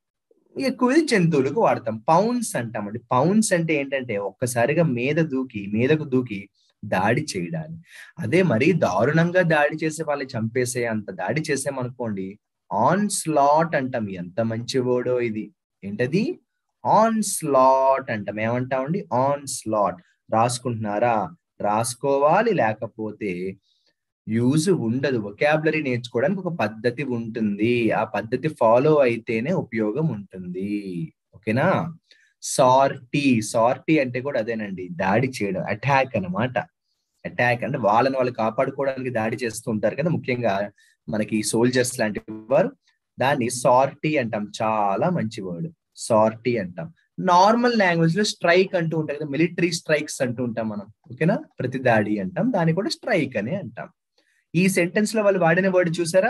Speaker 1: ఎక్కువ జంతువులకు వాడతాం పౌన్స్ అంటామండి పౌన్స్ అంటే ఏంటంటే ఒక్కసారిగా మీద దూకి మీదకు దూకి దాడి చేయడాన్ని అదే మరీ దారుణంగా దాడి చేసే వాళ్ళని చంపేసే అంత దాడి చేసామనుకోండి ఆన్ స్లాట్ అంటాం ఎంత మంచి వర్డో ఇది ఏంటది ఆన్ స్లాట్ అంటాం ఏమంటామండి ఆన్ స్లాట్ రాసుకుంటున్నారా రాసుకోవాలి లేకపోతే యూజ్ ఉండదు వొకాబులరీ నేర్చుకోవడానికి ఒక పద్ధతి ఉంటుంది ఆ పద్ధతి ఫాలో అయితేనే ఉపయోగం ఉంటుంది ఓకేనా సార్టీ సార్టీ అంటే కూడా అదేనండి దాడి చేయడం అటాక్ అన్నమాట అటాక్ అంటే వాళ్ళని వాళ్ళు కాపాడుకోవడానికి దాడి చేస్తూ ఉంటారు కదా ముఖ్యంగా మనకి సోల్జర్స్ లాంటి వారు దాన్ని సార్టీ అంటాం చాలా మంచి వర్డ్ సార్టీ అంటాం నార్మల్ లాంగ్వేజ్ లో స్ట్రైక్ అంటూ ఉంటాం కదా మిలిటరీ స్ట్రైక్స్ అంటూ ఉంటాం మనం ఓకేనా ప్రతి దాడి అంటాం దాన్ని కూడా స్ట్రైక్ అని అంటాం ఈ సెంటెన్స్ లో వాళ్ళు వాడిన వర్డ్ చూసారా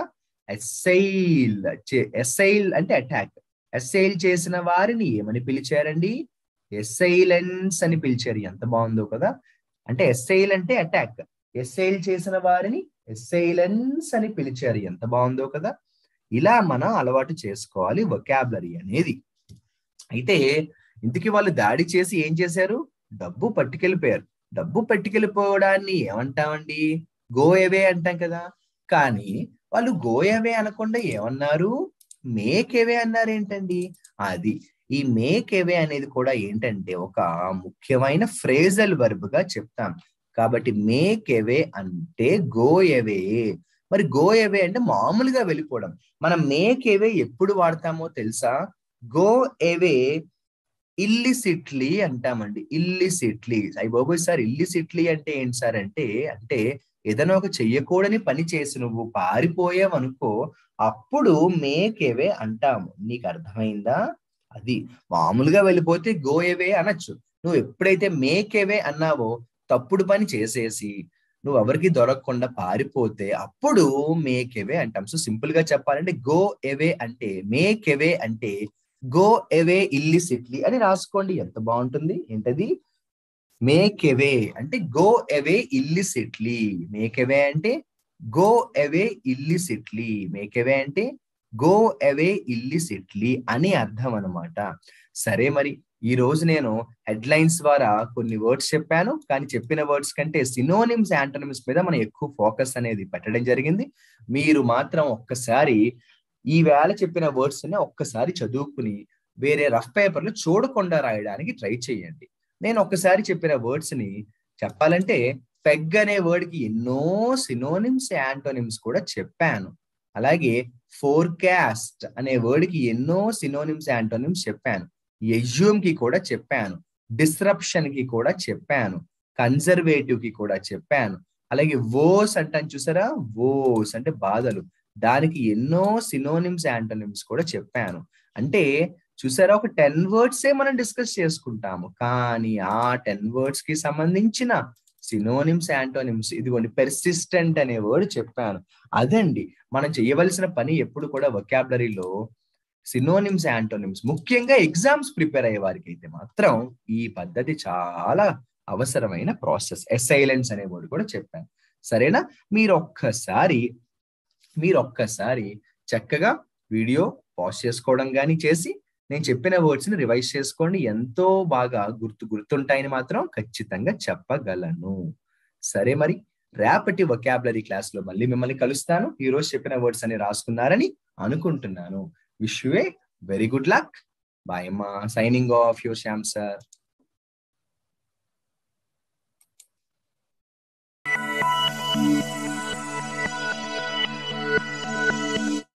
Speaker 1: ఎస్సైల్ ఎస్సైల్ అంటే అటాక్ ఎస్సైల్ చేసిన వారిని ఏమని పిలిచారండి ఎస్సైలెన్స్ అని పిలిచారు ఎంత బాగుందో కదా అంటే ఎస్సైల్ అంటే అటాక్ ఎస్సైల్ చేసిన వారిని ఎస్సైలెన్స్ అని పిలిచారు ఎంత బాగుందో కదా ఇలా మనం అలవాటు చేసుకోవాలి వొకాబులరీ అనేది అయితే ఇంతకీ వాళ్ళు దాడి చేసి ఏం చేశారు డబ్బు పట్టుకెళ్ళిపోయారు డబ్బు పట్టుకెళ్ళిపోవడాన్ని ఏమంటామండి గో అవే అంటాం కదా కానీ వాళ్ళు గో అవే అనకుండా ఏమన్నారు మేక్ అవే అన్నారు ఏంటండి అది ఈ మేక్ అవే అనేది కూడా ఏంటంటే ఒక ముఖ్యమైన ఫ్రేజల్ వర్బ్ గా చెప్తాం కాబట్టి మేక్ అవే అంటే గో అవే మరి గో అవే అంటే మామూలుగా వెళ్ళిపోవడం మనం మేక్ అవే ఎప్పుడు వాడతామో తెలుసా గో అవే ఇల్లిసిట్లీ అంటామండి ఇల్లిసిట్లీ అయ్యి బాబోయ్ సార్ ఇల్లిసిట్లీ అంటే ఏంటి సార్ అంటే అంటే ఏదైనా ఒక చెయ్యకూడని పని చేసి నువ్వు పారిపోయావు అనుకో అప్పుడు మేకేవే అంటాము నీకు అర్థమైందా అది మామూలుగా వెళ్ళిపోతే గో అవే అనొచ్చు నువ్వు ఎప్పుడైతే మేకేవే అన్నావో తప్పుడు పని చేసేసి నువ్వు ఎవరికి దొరకకుండా పారిపోతే అప్పుడు మేక్ ఎవే అంటాం సో సింపుల్ గా చెప్పాలంటే గో ఎవే అంటే మేక్ ఎవే అంటే గో ఎవే ఇల్లిసిట్లీ అని రాసుకోండి ఎంత బాగుంటుంది ఏంటది మేక్ ఎవే అంటే go away illicitly make away అంటే go away illicitly make away అంటే గో అవే ఇల్లిసిట్లీ అని అర్థం అనమాట సరే మరి ఈ రోజు నేను హెడ్లైన్స్ ద్వారా కొన్ని వర్డ్స్ చెప్పాను కానీ చెప్పిన వర్డ్స్ కంటే సినోనిమ్స్ యాంటోనిమ్స్ మీద మనం ఎక్కువ ఫోకస్ అనేది పెట్టడం జరిగింది మీరు మాత్రం ఒక్కసారి ఈ వేళ చెప్పిన వర్డ్స్ ని ఒక్కసారి చదువుకుని వేరే రఫ్ పేపర్లు చూడకుండా రాయడానికి ట్రై చేయండి నేను ఒక్కసారి చెప్పిన వర్డ్స్ ని చెప్పాలంటే పెగ్ అనే వర్డ్ కి ఎన్నో సినోనిమ్స్ యాంటోనిమ్స్ కూడా చెప్పాను అలాగే ఫోర్కాస్ట్ అనే వర్డ్ కి ఎన్నో సినోనిమ్స్ యాంటోనిమ్స్ చెప్పాను ఎజ్యూమ్ కి కూడా చెప్పాను డిస్రప్షన్ కి కూడా చెప్పాను కన్జర్వేటివ్ కి కూడా చెప్పాను అలాగే వోస్ అంటాను చూసారా వోస్ అంటే బాధలు దానికి ఎన్నో సినోనిమ్స్ యాంటోనిమ్స్ కూడా చెప్పాను అంటే చూసారా ఒక టెన్ వర్డ్సే మనం డిస్కస్ చేసుకుంటాము కానీ ఆ టెన్ వర్డ్స్ కి సంబంధించిన సినోనిమ్స్ యాంటోనిమ్స్ ఇదిగోండి పెర్సిస్టెంట్ అనే వర్డ్ చెప్పాను అదండి మనం చేయవలసిన పని ఎప్పుడు కూడా వొకాబులరీలో సినోనిమ్స్ యాంటోనిమ్స్ ముఖ్యంగా ఎగ్జామ్స్ ప్రిపేర్ అయ్యే వారికి అయితే మాత్రం ఈ పద్ధతి చాలా అవసరమైన ప్రాసెస్ ఎసైలెన్స్ అనే వర్డ్ కూడా చెప్పాను సరేనా మీరు ఒక్కసారి మీరు ఒక్కసారి చక్కగా వీడియో పాజ్ చేసుకోవడం కానీ చేసి నేను చెప్పిన వర్డ్స్ ని రివైజ్ చేసుకోండి ఎంతో బాగా గుర్తు గుర్తుంటాయని మాత్రం ఖచ్చితంగా చెప్పగలను సరే మరి రేపటి వొకాబులరీ క్లాస్ లో మళ్ళీ మిమ్మల్ని కలుస్తాను ఈ రోజు చెప్పిన వర్డ్స్ అని రాసుకున్నారని అనుకుంటున్నాను wish you a very good luck bye అమ్మా signing off your Shyam sir